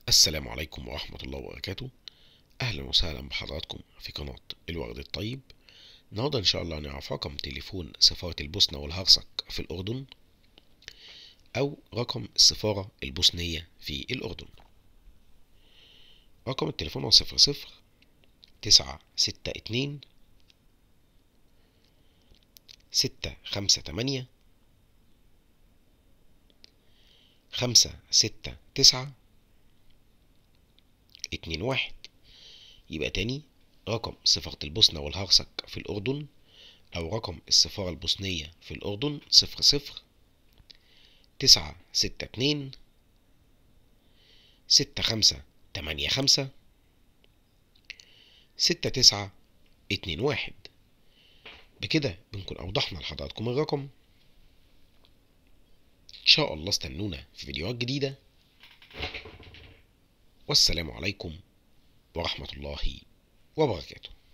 السلام عليكم ورحمة الله وبركاته أهلا وسهلا بحضراتكم في قناة الورد الطيب النهاردة إن شاء الله نعرف رقم تليفون سفارة البوسنة والهرسك في الأردن أو رقم السفارة البوسنية في الأردن رقم التليفون هو صفر صفر تسعة ستة اتنين ستة خمسة تمانية خمسة ستة تسعة اتنين واحد يبقى تاني رقم سفارة البوسنة والهرسك في الأردن أو رقم السفارة البوسنية في الأردن صفر صفر تسعة ستة اتنين ستة خمسة تمانية خمسة ستة تسعة اتنين واحد بكده بنكون أوضحنا لحضراتكم الرقم إن شاء الله استنونا في فيديوهات جديدة والسلام عليكم ورحمة الله وبركاته